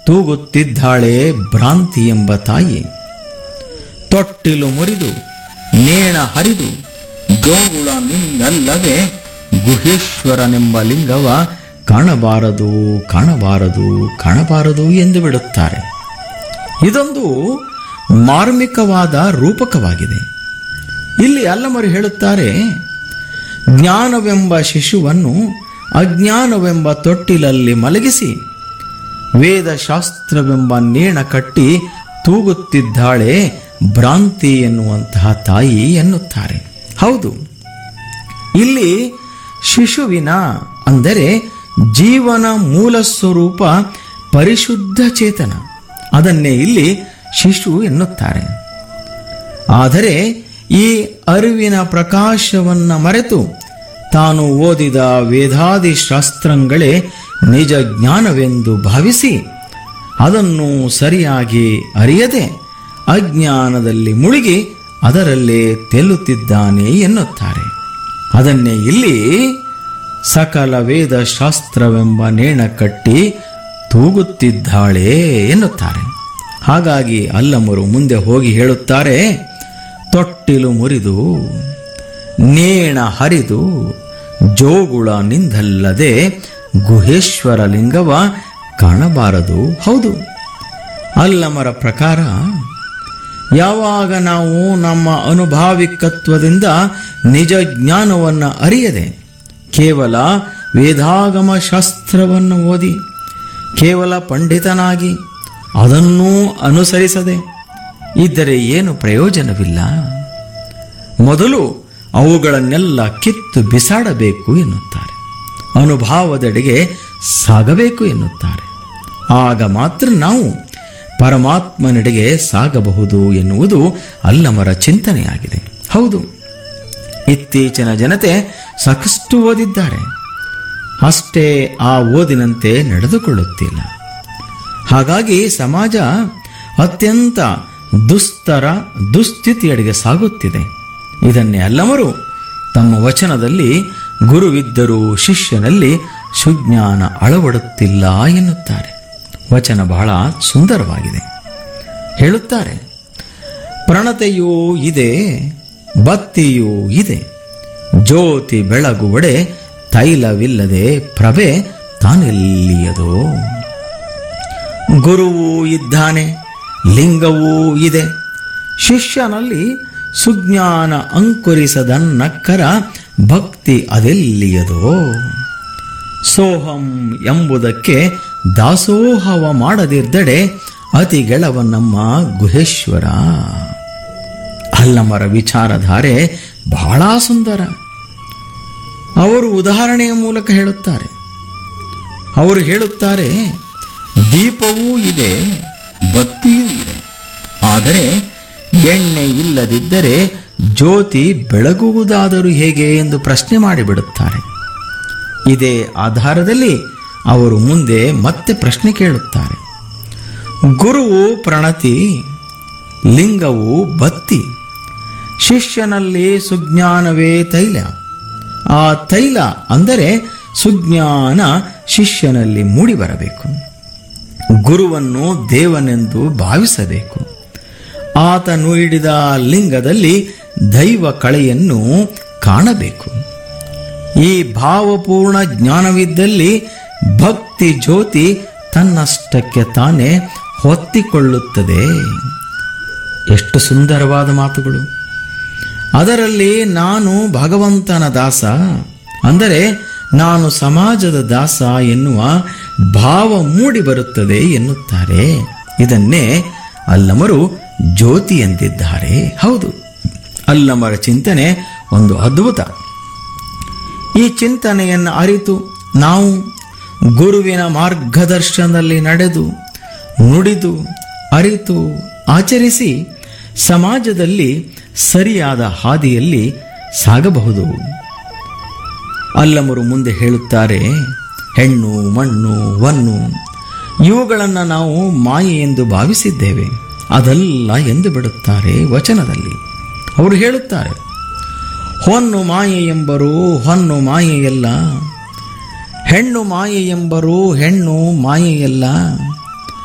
ತೂಗುತ್ತಿದ್ದಾಳೆ ಭ್ರಾಂತಿ ಎಂಬ ತಾಯಿ ತೊಟ್ಟಿಲು ಮುರಿದು ನೇಣ ಹರಿದು ಜೋಗುಳ ನಿನ್ನಲ್ಲವೇ ಗುಹೇಶ್ವರನೆಂಬ ಲಿಂಗವ ಕಾಣಬಾರದು ಕಾಣಬಾರದು ಕಾಣಬಾರದು ಎಂದು ಬಿಡುತ್ತಾರೆ ಇದೊಂದು ಮಾರ್ಮಿಕವಾದ ರೂಪಕವಾಗಿದೆ ಇಲ್ಲಿ ಅಲ್ಲಮರು ಹೇಳುತ್ತಾರೆ ಜ್ಞಾನವೆಂಬ ಶಿಶುವನ್ನು ಅಜ್ಞಾನವೆಂಬ ತೊಟ್ಟಿಲಲ್ಲಿ ಮಲಗಿಸಿ ವೇದಶಾಸ್ತ್ರವೆಂಬ ನೇಣ ಕಟ್ಟಿ ತೂಗುತ್ತಿದ್ದಾಳೆ ಭ್ರಾಂತಿ ಎನ್ನುವಂತಹ ತಾಯಿ ಎನ್ನುತ್ತಾರೆ ಹೌದು ಇಲ್ಲಿ ಶಿಶುವಿನ ಅಂದರೆ ಜೀವನ ಮೂಲ ಸ್ವರೂಪ ಪರಿಶುದ್ಧ ಚೇತನ ಅದನ್ನೇ ಇಲ್ಲಿ ಶಿಶು ಎನ್ನುತ್ತಾರೆ ಆದರೆ ಈ ಅರಿವಿನ ಪ್ರಕಾಶವನ್ನ ಮರೆತು ತಾನು ಓದಿದ ವೇದಾದಿ ಶಾಸ್ತ್ರಗಳೇ ನಿಜ ಜ್ಞಾನವೆಂದು ಭಾವಿಸಿ ಅದನ್ನು ಸರಿಯಾಗಿ ಅರಿಯದೆ ಅಜ್ಞಾನದಲ್ಲಿ ಮುಳುಗಿ ಅದರಲ್ಲೇ ತೆಲ್ಲುತ್ತಿದ್ದಾನೆ ಎನ್ನುತ್ತಾರೆ ಅದನ್ನೇ ಇಲ್ಲಿ ಸಕಲ ವೇದ ಶಾಸ್ತ್ರವೆಂಬ ನೇಣ ಕಟ್ಟಿ ತೂಗುತ್ತಿದ್ದಾಳೆ ಎನ್ನುತ್ತಾರೆ ಹಾಗಾಗಿ ಅಲ್ಲಮರು ಮುಂದೆ ಹೋಗಿ ಹೇಳುತ್ತಾರೆ ತೊಟ್ಟಿಲು ಮುರಿದು ನೇಣ ಹರಿದು ಜೋಗುಳ ನಿಂದಲ್ಲದೆ ಗುಹೇಶ್ವರ ಲಿಂಗವ ಕಾಣಬಾರದು ಹೌದು ಅಲ್ಲಮರ ಪ್ರಕಾರ ಯಾವಾಗ ನಾವು ನಮ್ಮ ಅನುಭಾವಿಕತ್ವದಿಂದ ನಿಜ ಜ್ಞಾನವನ್ನು ಅರಿಯದೆ ಕೇವಲ ವೇದಾಗಮ ಶಾಸ್ತ್ರವನ್ನು ಓದಿ ಕೇವಲ ಪಂಡಿತನಾಗಿ ಅದನ್ನೂ ಅನುಸರಿಸದೆ ಇದ್ದರೆ ಏನು ಪ್ರಯೋಜನವಿಲ್ಲ ಮೊದಲು ಅವುಗಳನ್ನೆಲ್ಲ ಕಿತ್ತು ಬಿಸಾಡಬೇಕು ಎನ್ನುತ್ತಾರೆ ಅನುಭಾವದೆಡೆಗೆ ಸಾಗಬೇಕು ಎನ್ನುತ್ತಾರೆ ಆಗ ಮಾತ್ರ ನಾವು ಪರಮಾತ್ಮನೆಡೆಗೆ ಸಾಗಬಹುದು ಎನ್ನುವುದು ಅಲ್ಲಮರ ಚಿಂತನೆಯಾಗಿದೆ ಹೌದು ಇತ್ತೀಚಿನ ಜನತೆ ಸಾಕಷ್ಟು ಓದಿದ್ದಾರೆ ಅಷ್ಟೇ ಆ ಓದಿನಂತೆ ನಡೆದುಕೊಳ್ಳುತ್ತಿಲ್ಲ ಹಾಗಾಗಿ ಸಮಾಜ ಅತ್ಯಂತ ದುಸ್ತರ ದುಸ್ಥಿತಿಯಡೆಗೆ ಸಾಗುತ್ತಿದೆ ಇದನ್ನೇ ಅಲ್ಲಮರು ತಮ್ಮ ವಚನದಲ್ಲಿ ಗುರುವಿದ್ದರೂ ಶಿಷ್ಯನಲ್ಲಿ ಸುಜ್ಞಾನ ಅಳವಡುತ್ತಿಲ್ಲ ಎನ್ನುತ್ತಾರೆ ವಚನ ಬಹಳ ಸುಂದರವಾಗಿದೆ ಹೇಳುತ್ತಾರೆ ಪ್ರಣತೆಯೂ ಇದೆ ಬತ್ತಿಯೂ ಇದೆ ಜ್ಯೋತಿ ಬೆಳಗುವಡೆ ತೈಲವಿಲ್ಲದೆ ಪ್ರಭೆ ತಾನೆಲ್ಲಿಯದೋ ಗುರುವೂ ಇದ್ದಾನೆ ಲಿಂಗವೂ ಇದೆ ಶಿಷ್ಯನಲ್ಲಿ ಸುಜ್ಞಾನ ಅಂಕುರಿಸದನ್ನಕ್ಕರ ಭಕ್ತಿ ಅದೆಲ್ಲಿಯದೋ ಸೋಹಂ ಎಂಬುದಕ್ಕೆ ದಾಸೋಹವ ಮಾಡದಿರ್ದಡೆ ಅತಿ ಗೆಳವ ನಮ್ಮ ಗುಹೇಶ್ವರ ಅಲ್ಲಮರ ವಿಚಾರಧಾರೆ ಬಹಳ ಸುಂದರ ಅವರು ಉದಾಹರಣೆಯ ಮೂಲಕ ಹೇಳುತ್ತಾರೆ ಅವರು ಹೇಳುತ್ತಾರೆ ದೀಪವೂ ಇದೆ ಬತ್ತಿಯೂ ಇದೆ ಆದರೆ ಎಣ್ಣೆ ಇಲ್ಲದಿದ್ದರೆ ಜ್ಯೋತಿ ಬೆಳಗುವುದಾದರೂ ಹೇಗೆ ಎಂದು ಪ್ರಶ್ನೆ ಮಾಡಿಬಿಡುತ್ತಾರೆ ಇದೇ ಆಧಾರದಲ್ಲಿ ಅವರು ಮುಂದೆ ಮತ್ತೆ ಪ್ರಶ್ನೆ ಕೇಳುತ್ತಾರೆ ಗುರುವು ಪ್ರಣತಿ ಲಿಂಗವು ಬತ್ತಿ ಶಿಷ್ಯನಲ್ಲಿ ಸುಜ್ಞಾನವೇ ತೈಲ ಆ ತೈಲ ಅಂದರೆ ಸುಜ್ಞಾನ ಶಿಷ್ಯನಲ್ಲಿ ಮೂಡಿಬರಬೇಕು ಗುರುವನ್ನು ದೇವನೆಂದು ಭಾವಿಸಬೇಕು ಆತನು ಹಿಡಿದ ಲಿಂಗದಲ್ಲಿ ದೈವ ಕಳೆಯನ್ನು ಕಾಣಬೇಕು ಈ ಭಾವಪೂರ್ಣ ಜ್ಞಾನವಿದ್ದಲ್ಲಿ ಭಕ್ತಿ ಜ್ಯೋತಿ ತನ್ನಷ್ಟಕ್ಕೆ ತಾನೇ ಹೊತ್ತಿಕೊಳ್ಳುತ್ತದೆ ಎಷ್ಟು ಸುಂದರವಾದ ಮಾತುಗಳು ಅದರಲ್ಲಿ ನಾನು ಭಗವಂತನ ದಾಸ ಅಂದರೆ ನಾನು ಸಮಾಜದ ದಾಸ ಎನ್ನುವ ಭಾವ ಮೂಡಿ ಬರುತ್ತದೆ ಎನ್ನುತ್ತಾರೆ ಇದನ್ನೇ ಅಲ್ಲಮರು ಜ್ಯೋತಿ ಎಂದಿದ್ದಾರೆ ಹೌದು ಅಲ್ಲಮರ ಚಿಂತನೆ ಒಂದು ಅದ್ಭುತ ಈ ಚಿಂತನೆಯನ್ನು ಅರಿತು ನಾವು ಗುರುವಿನ ಮಾರ್ಗದರ್ಶನದಲ್ಲಿ ನಡೆದು ನುಡಿದು ಅರಿತು ಆಚರಿಸಿ ಸಮಾಜದಲ್ಲಿ ಸರಿಯಾದ ಹಾದಿಯಲ್ಲಿ ಸಾಗಬಹುದು ಅಲ್ಲಮರು ಮುಂದೆ ಹೇಳುತ್ತಾರೆ ಹೆಣ್ಣು ಮಣ್ಣು ವನ್ನು ಇವುಗಳನ್ನು ನಾವು ಮಾಯೆ ಎಂದು ಭಾವಿಸಿದ್ದೇವೆ ಅದಲ್ಲ ಎಂದು ಬಿಡುತ್ತಾರೆ ವಚನದಲ್ಲಿ ಅವರು ಹೇಳುತ್ತಾರೆ ಹೊನ್ನು ಮಾಯೆ ಎಂಬರು ಹೊನ್ನು ಮಾಯೆಯಲ್ಲ ಹೆಣ್ಣು ಮಾಯೆ ಎಂಬರು ಹೆಣ್ಣು ಮಾಯೆಯಲ್ಲ